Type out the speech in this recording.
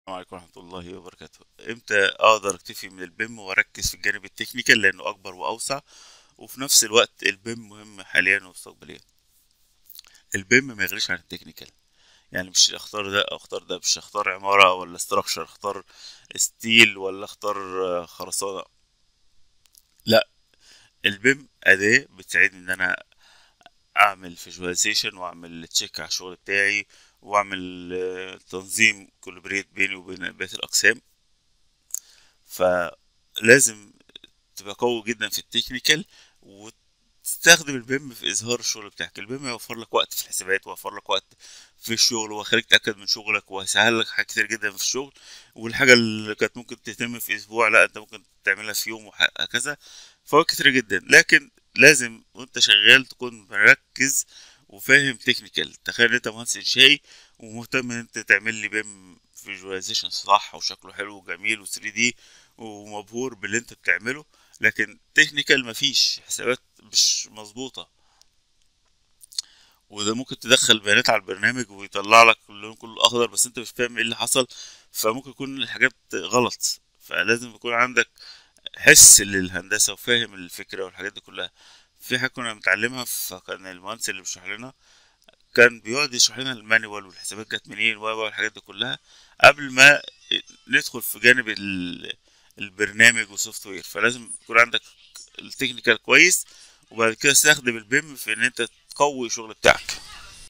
السلام عليكم ورحمة الله وبركاته امتى اقدر اكتفي من البيم واركز في الجانب التكنيكال لانه اكبر واوسع وفي نفس الوقت البيم مهم حاليا ومستقبليا البيم ما يغنيش عن التكنيكال يعني مش اختار ده او اختار ده مش اختار عمارة ولا استراكشر اختار ستيل ولا اختار آه، خرسانة لا البيم أداة بتساعدني ان انا اعمل فيجواليزيشن واعمل تشيك على الشغل بتاعي واعمل آه، تنظيم كولابريت بيني وبين بقية الاقسام فلازم تبقى قوي جدا في التكنيكال وتستخدم البيم في اظهار الشغل بتاعك البيم هيوفر لك وقت في الحسابات ويوفر لك وقت في الشغل وهيخليك تتاكد من شغلك وهيسهل لك حاجات كتير جدا في الشغل والحاجه اللي كانت ممكن تتم في اسبوع لا انت ممكن تعملها في يوم وهكذا فوائد كتير جدا لكن لازم وانت شغال تكون مركز وفاهم تكنيكال تخيل انت مهندس انشائي ومهتم ان انت تعمل لي بيم فيجواليزيشن صح وشكله حلو وجميل و3 دي ومبهور باللي انت بتعمله لكن تكنيكال مفيش حسابات مش مظبوطه وده ممكن تدخل بيانات على البرنامج ويطلع لك اللون كله اخضر بس انت مش فاهم ايه اللي حصل فممكن يكون الحاجات غلط فلازم يكون عندك حس للهندسه وفاهم الفكره والحاجات دي كلها في حاجه كنا بنتعلمها فكان المهندس اللي بيشرح لنا كان بيقعد يشرح لنا المانيوال والحسابات جت منين و و والحاجات دي كلها قبل ما ندخل في جانب ال- البرنامج والسوفت وير فلازم يكون عندك التكنيكال كويس وبعد كده تستخدم البيم في ان انت تقوي الشغل بتاعك